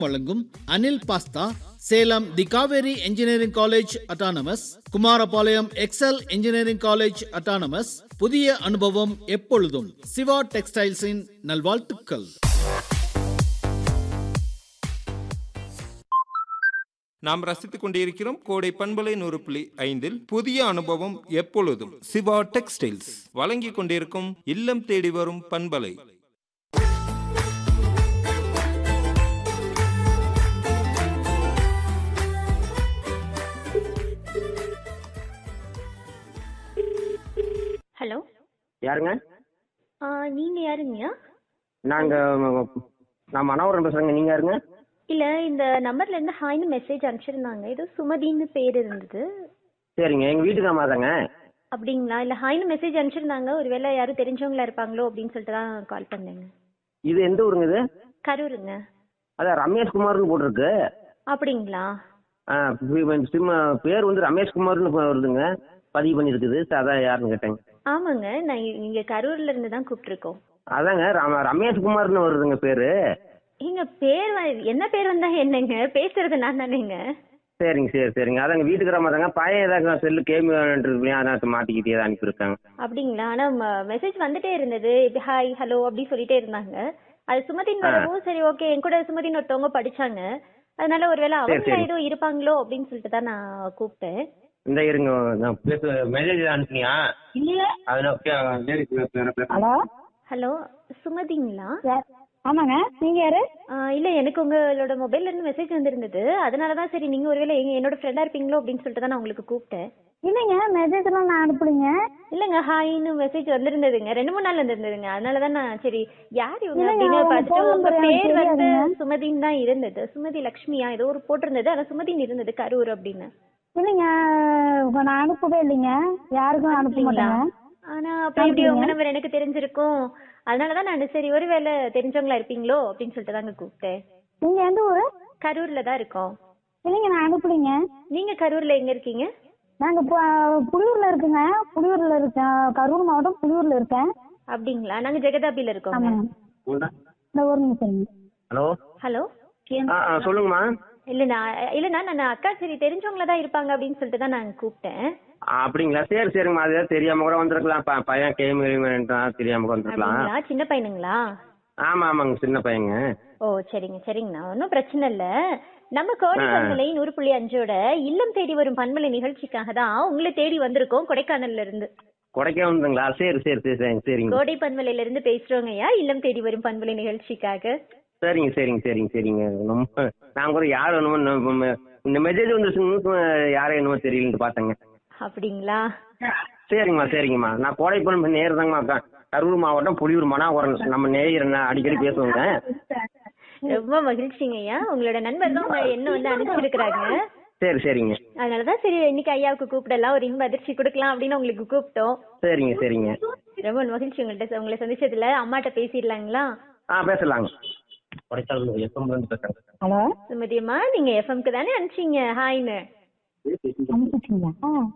வழங்கும் Anil pasta Salem the Kaveri engineering college autonomous Kumarapalayam Excel engineering college autonomous புதிய அனுபவம் எப்பொழுதும் சிவா டெக்ஸ்டைல்ஸின் நல்வாழ்த்துக்கள் நாம் ரசித்துக் கொண்டிருக்கிறோம் கோடை பண்பலை நூறு புள்ளி ஐந்தில் புதிய அனுபவம் எப்பொழுதும் சிவா டெக்ஸ்டைல்ஸ் வழங்கிக் கொண்டிருக்கும் இல்லம் தேடி வரும் பண்பலை ஹலோ யாருங்க ஆ, நீங்க யாருங்க நாங்க நான் மனோகரன் பேசுறேங்க நீங்க யாருங்க இல்ல இந்த நம்பர்ல இருந்து ஹாய்னு மெசேஜ் அனுப்பிச்சிருந்தாங்க ஏதோ சுமதின்னு பேர் இருந்தது சரிங்க எங்க வீட்டுக்கு அம்மாதாங்க அப்படிங்களா இல்ல ஹாய்னு மெசேஜ் அனுப்பிச்சிருந்தாங்க ஒருவேளை யாரும் தெரிஞ்சவங்களா இருப்பாங்களோ அப்படின்னு சொல்லிட்டு தான் கால் பண்ணேங்க இது எந்த ஊருங்க இது கரூருங்க அதான் ரமேஷ் குமார்னு போட்டிருக்கு அப்படிங்களா ஆ, பி- சிம் பேர் வந்து ரமேஷ் குமார்னு வருதுங்க பதிவு பண்ணியிருக்குது சரி, அதான் யாருன்னு கேட்டேங்க ஆமாங்க நான் இ- இங்க கரூர்ல இருந்து தான் கூப்பிட்டுருக்கோம் அதாங்க ரம- ரமேஷ் குமார்னு வருதுங்க பேரு எங்க பேர் வ- என்ன பேர் வந்தா என்னங்க பேசுறது நான் தானேங்க சரிங்க சரி சரிங்க அதாங்க வீட்டுக்கு அம்மாதாங்க பையன் ஏதாவது செல்லு கேம் விளையாண்டுருக்கு அதான் மாட்டிக்கிட்டே தான் அனுப்பியிருக்காங்க அப்படிங்களா ஆனா மெசேஜ் வந்துட்டே இருந்தது இப்படி ஹாய் ஹலோ அப்படி சொல்லிட்டே இருந்தாங்க அது சுமதின் வரவும் சரி ஓகே என் கூட சுமதின் ஒருத்தவங்க படிச்சாங்க அதனால ஒருவேளை அவங்க சரி. ஏதோ இருப்பாங்களோ அப்படின்னு சொல்லிட்டு தான் நான் கூப்பிட்டேன் இந்த இருங்க நான் பேச மெசேஜ் அனுப்பினியா இல்லையே அதில் ஹலோ ஹலோ சுமதிங்களா யார் ஆமாங்க நீங்க யாரு ஆ, இல்ல எனக்கு உங்களோட மொபைல்ல இருந்து மெசேஜ் வந்திருந்தது அதனால தான் சரி நீங்க ஒருவேளை எங்க என்னோட ஃப்ரெண்டா இருப்பீங்களோ அப்படின்னு சொல்லிட்டு தான் நான் உங்களுக்கு கூப்பிட்டேன் இல்லைங்க மெசேஜ் எல்லாம் நான் அனுப்பலைங்க இல்லங்க ஹாய்னு மெசேஜ் வந்திருந்ததுங்க ரெண்டு மூணு நாள் வந்திருந்ததுங்க அதனால தான் நான் சரி யார் இவங்க இல்லைங்க, அப்படின்னு அவங்க பார்த்துட்டு phone உங்க number எனக்கு பேர் வந்து தெரியாதுங்க. சுமதின்னு தான் இருந்தது சுமதி லக்ஷ்மியா ஏதோ ஒரு போட்டிருந்தது ஆனா சுமதின்னு இருந்தது கரூர் அப்படின்னு இல்லைங்க உங்க நான் அனுப்பவே இல்லைங்க யாருக்கும் அனுப்ப மாட்டேங்க ஆனா அப்புறம் எப்படி உங்க நம்பர் எனக்கு தெரிஞ்சிருக்கும் அதனாலதான் நான் சரி ஒருவேளை தெரிஞ்சவங்களா இருப்பீங்களோ அப்படின்னு சொல்லிட்டு தாங்க கூப்பிட்டேன் நீங்க எந்த ஊரு கரூர்ல தான் இருக்கோம் இல்லைங்க நான் அனுப்பலைங்க நீங்க கரூர்ல எங்க இருக்கீங்க நாங்க பு- புலியூர்ல இருக்குங்க புலியூர்ல இருக்கேன் கரூர் மாவட்டம் புலியூர்ல இருக்கேன் அப்படிங்களா நாங்க ஜெகதாபில இருக்கோங்க ஆமாங்க இந்த ஒரு நிமிஷம் ஹலோ ஹலோ ஆ ஆ, சொல்லுங்கம்மா இல்ல நான் இல்லண்ணா நான் அக்கா சரி தெரிஞ்சவங்கள தான் இருப்பாங்க அப்படின்னு சொல்லிட்டு தான் நான் கூப்பிட்டேன் ஆ, அப்படிங்களா சரி சரிங்கம்மா அது தெரியாம கூட வந்திருக்கலாம் ப- பையன் கேம் தெரியாம கூட வந்திருக்கலாம் அப்படிங்களா சின்ன பையனுங்களா ஆமா ஆமாங்க சின்ன பையங்க ஓ சரிங்க சரிங்கண்ணா ஒன்றும் பிரச்சனை இல்ல நம்ம கோடை பண்பலை நூறு புள்ளி அஞ்சோட இல்லம் தேடி வரும் பண்பலை நிகழ்ச்சிக்காக தான் உங்களை தேடி வந்திருக்கோம் கொடைக்கானல்ல இருந்து கொடைக்க வந்துங்களா சரி சரி சரி சரிங்க சரிங்க கோடை பண்பலையில இருந்து பேசுறோங்க ஐயா இல்லம் தேடி வரும் பண்பலை நிகழ்ச்சிக்காக சரிங்க சரிங்க சரிங்க சரிங்க ரொம்ப நான் கூட யார் வேணுமோ நம்ம- இந்த மெசேஜ் வந்துருச்சுங்க யாரும் என்னமோ தெரியலன்னு பார்த்தேங்க அப்படிங்களா சரிங்கம்மா சரிங்கம்மா நான் கோடைப்பழம் நேர் தாங்கம்மா கரூர் மாவட்டம் புலியூர் மனாவரம் நம்ம நேயர் அடிக்கடி பேசுவோங்க ரொம்ப மகிழ்ச்சிங்க ஐயா உங்களோட நண்பர் தான் உங்க என்ன வந்து அனுப்பிச்சிருக்கிறாங்க சரி சரிங்க அதனாலதான் சரி இன்னைக்கு ஐயாவுக்கு கூப்பிடலாம் ஒரு இன்ப அதிர்ச்சி கொடுக்கலாம் அப்படின்னு உங்களுக்கு கூப்பிட்டோம் சரிங்க சரிங்க ரொம்ப மகிழ்ச்சி உங்கள்ட்ட உங்களை சந்திச்சதுல அம்மாட்ட பேசிடலாங்களா ஆ பேசலாங்க கொடைக்கானல் எப்போ பேசுறேன் ஹலோ சுமதி அம்மா நீங்க எஃப்எம்க்கு தானே அனுப்பிச்சீங்க ஹாய்னு அனுப்பிச்சிங்களா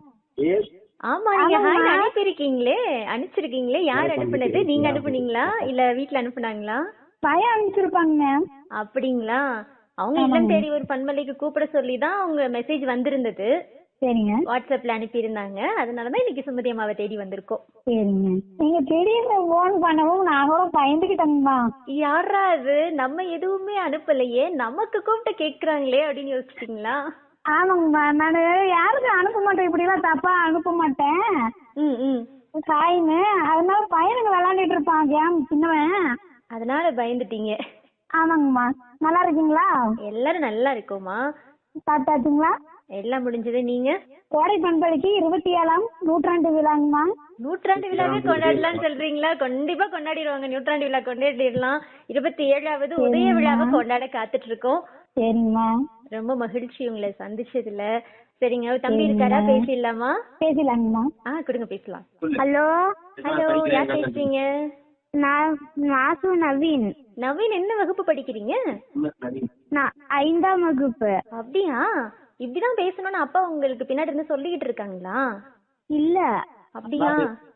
ஆமா நீங்க ஹாய் அனுப்பியிருக்கீங்களே அனுப்பிச்சிருக்கீங்களே யார் அனுப்புனது நீங்க அனுப்புனீங்களா இல்ல வீட்ல அனுப்புனாங்களா பையன் அனுப்பிச்சிருப்பாங்க அப்படிங்களா அவங்க இல்லம் தேடி ஒரு பண்பலைக்கு கூப்பிட சொல்லி தான் அவங்க மெசேஜ் வந்திருந்தது சரிங்க வாட்ஸ்அப்ல அனுப்பியிருந்தாங்க அதனாலதான் இன்னைக்கு சுமதி அம்மாவை தேடி வந்திருக்கோம் சரிங்க நீங்க திடீர்னு போன் பண்ணவும் நான் கூட பயந்துக்கிட்டேங்கம்மா யாரா அது நம்ம எதுவுமே அனுப்பலையே நமக்கு கூப்பிட்டு கேக்குறாங்களே அப்படின்னு யோசிச்சிட்டீங்களா ஆமாங்கம்மா நான் யாருக்கும் அனுப்ப மாட்டேன் இப்படிலாம் தப்பா அனுப்ப மாட்டேன் ம் ம் சாயின்னு அதனால பையனுங்க விளையாண்டுட்டு இருப்பான் கேம் சின்னவன் அதனால பயந்துட்டீங்க ஆமாங்கம்மா நல்லா இருக்கீங்களா எல்லாரும் நல்லா இருக்கோமா சாப்பிட்டாச்சுங்களா எல்லாம் முடிஞ்சது நீங்க கோடை பண்பலைக்கு இருபத்தி ஏழாம் நூற்றாண்டு விழாங்கம்மா நூற்றாண்டு விழாவே கொண்டாடலாம்னு சொல்றீங்களா கண்டிப்பா கொண்டாடிடுவாங்க நூற்றாண்டு விழா கொண்டாடிடலாம் இருபத்தி ஏழாவது உதய விழாவை கொண்டாட காத்துட்டு இருக்கோம் சரிங்கம்மா ரொம்ப மகிழ்ச்சி உங்களை சந்திச்சதுல சரிங்க தம்பி இருக்காரா பேசிடலாமா பேசலாங்கம்மா ஆ கொடுங்க பேசலாம் ஹலோ ஹலோ யார் பேசுறீங்க நான் மாசு நவீன் நவீன் என்ன வகுப்பு படிக்கிறீங்க நான் ஐந்தாம் வகுப்பு அப்படியா இப்படிதான் பேசணும்னு அப்பா உங்களுக்கு பின்னாடி இருந்து சொல்லிக்கிட்டு இருக்காங்களா இல்ல அப்படியா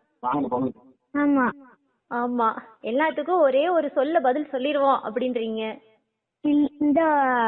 ஆமா ஆமா எல்லாத்துக்கும் ஒரே ஒரு சொல்ல பதில் சொல்லிடுவோம் அப்படின்றீங்க இல்- இந்த